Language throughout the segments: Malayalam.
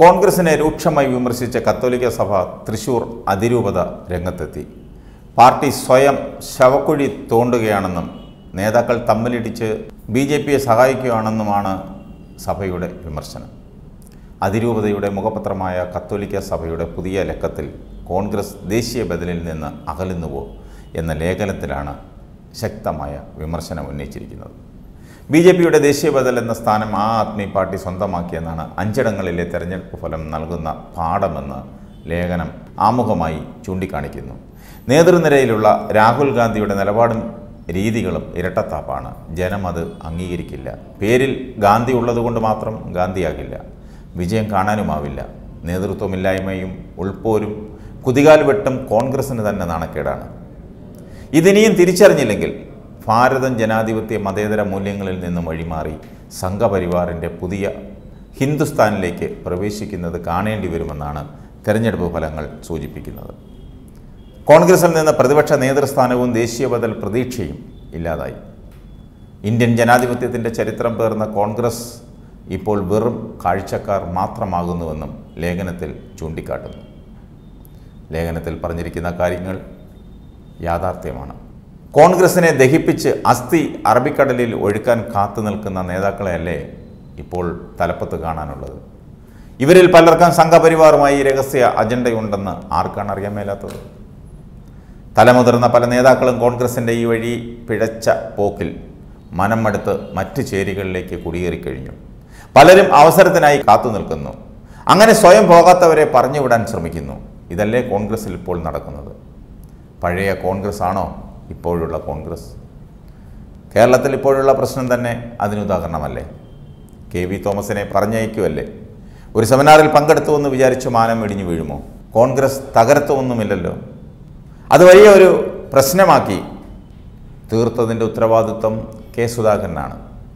കോൺഗ്രസിനെ രൂക്ഷമായി വിമർശിച്ച കത്തോലിക്ക സഭ തൃശൂർ അതിരൂപത രംഗത്തെത്തി പാർട്ടി സ്വയം ശവക്കുഴി തോണ്ടുകയാണെന്നും നേതാക്കൾ തമ്മിലിടിച്ച് ബി ജെ പിയെ സഹായിക്കുകയാണെന്നുമാണ് സഭയുടെ വിമർശനം അതിരൂപതയുടെ മുഖപത്രമായ കത്തോലിക്ക സഭയുടെ പുതിയ ലക്കത്തിൽ കോൺഗ്രസ് ദേശീയ ബദലിൽ നിന്ന് അകലുന്നുവോ എന്ന ലേഖനത്തിലാണ് ശക്തമായ വിമർശനം ഉന്നയിച്ചിരിക്കുന്നത് ബി ജെ പിയുടെ ദേശീയ ബദൽ എന്ന സ്ഥാനം ആ ആദ്മി പാർട്ടി സ്വന്തമാക്കിയെന്നാണ് അഞ്ചിടങ്ങളിലെ തെരഞ്ഞെടുപ്പ് ഫലം നൽകുന്ന പാഠമെന്ന് ലേഖനം ആമുഖമായി ചൂണ്ടിക്കാണിക്കുന്നു നേതൃനിരയിലുള്ള രാഹുൽ ഗാന്ധിയുടെ നിലപാടും രീതികളും ഇരട്ടത്താപ്പാണ് ജനം അത് അംഗീകരിക്കില്ല പേരിൽ ഗാന്ധി ഉള്ളതുകൊണ്ട് മാത്രം ഗാന്ധിയാകില്ല വിജയം കാണാനുമാവില്ല നേതൃത്വമില്ലായ്മയും ഉൾപ്പോരും കുതികാൽ വെട്ടും കോൺഗ്രസിന് തന്നെ നാണക്കേടാണ് ഇതിനിയും തിരിച്ചറിഞ്ഞില്ലെങ്കിൽ ഭാരതം ജനാധിപത്യ മതേതര മൂല്യങ്ങളിൽ നിന്നും വഴിമാറി സംഘപരിവാറിൻ്റെ പുതിയ ഹിന്ദുസ്ഥാനിലേക്ക് പ്രവേശിക്കുന്നത് കാണേണ്ടി വരുമെന്നാണ് തെരഞ്ഞെടുപ്പ് ഫലങ്ങൾ സൂചിപ്പിക്കുന്നത് കോൺഗ്രസിൽ നിന്ന് പ്രതിപക്ഷ നേതൃസ്ഥാനവും ദേശീയ ബദൽ പ്രതീക്ഷയും ഇല്ലാതായി ഇന്ത്യൻ ജനാധിപത്യത്തിൻ്റെ ചരിത്രം പേർന്ന കോൺഗ്രസ് ഇപ്പോൾ വെറും കാഴ്ചക്കാർ മാത്രമാകുന്നുവെന്നും ലേഖനത്തിൽ ചൂണ്ടിക്കാട്ടുന്നു ലേഖനത്തിൽ പറഞ്ഞിരിക്കുന്ന കാര്യങ്ങൾ യാഥാർത്ഥ്യമാണ് കോൺഗ്രസിനെ ദഹിപ്പിച്ച് അസ്ഥി അറബിക്കടലിൽ ഒഴുക്കാൻ കാത്തു നിൽക്കുന്ന നേതാക്കളെയല്ലേ ഇപ്പോൾ തലപ്പത്ത് കാണാനുള്ളത് ഇവരിൽ പലർക്കും സംഘപരിവാറുമായി രഹസ്യ അജണ്ടയുണ്ടെന്ന് ആർക്കാണ് അറിയാൻ മേലാത്തത് തലമുതിർന്ന പല നേതാക്കളും കോൺഗ്രസിൻ്റെ ഈ വഴി പിഴച്ച പോക്കിൽ മനം മടുത്ത് മറ്റ് ചേരികളിലേക്ക് കുടിയേറിക്കഴിഞ്ഞു പലരും അവസരത്തിനായി കാത്തു നിൽക്കുന്നു അങ്ങനെ സ്വയം പോകാത്തവരെ പറഞ്ഞുവിടാൻ ശ്രമിക്കുന്നു ഇതല്ലേ കോൺഗ്രസിൽ ഇപ്പോൾ നടക്കുന്നത് പഴയ കോൺഗ്രസ് ആണോ ഇപ്പോഴുള്ള കോൺഗ്രസ് കേരളത്തിൽ ഇപ്പോഴുള്ള പ്രശ്നം തന്നെ അതിനുദാഹരണമല്ലേ കെ വി തോമസിനെ പറഞ്ഞയക്കുമല്ലേ ഒരു സെമിനാറിൽ പങ്കെടുത്തുവെന്ന് വിചാരിച്ച് മാനം ഇടിഞ്ഞു വീഴുമോ കോൺഗ്രസ് തകർത്തുമൊന്നുമില്ലല്ലോ അത് വലിയ ഒരു പ്രശ്നമാക്കി തീർത്തതിൻ്റെ ഉത്തരവാദിത്വം കെ സുധാകരനാണ്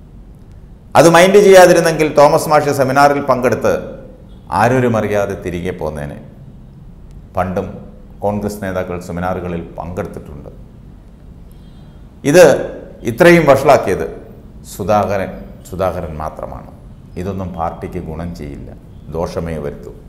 അത് മൈൻഡ് ചെയ്യാതിരുന്നെങ്കിൽ തോമസ് മാഷ് സെമിനാറിൽ പങ്കെടുത്ത് ആരൊരും അറിയാതെ തിരികെ പോന്നേനെ പണ്ടും കോൺഗ്രസ് നേതാക്കൾ സെമിനാറുകളിൽ പങ്കെടുത്തിട്ടുണ്ട് ഇത് ഇത്രയും വഷളാക്കിയത് സുധാകരൻ സുധാകരൻ മാത്രമാണ് ഇതൊന്നും പാർട്ടിക്ക് ഗുണം ചെയ്യില്ല ദോഷമേ വരുത്തൂ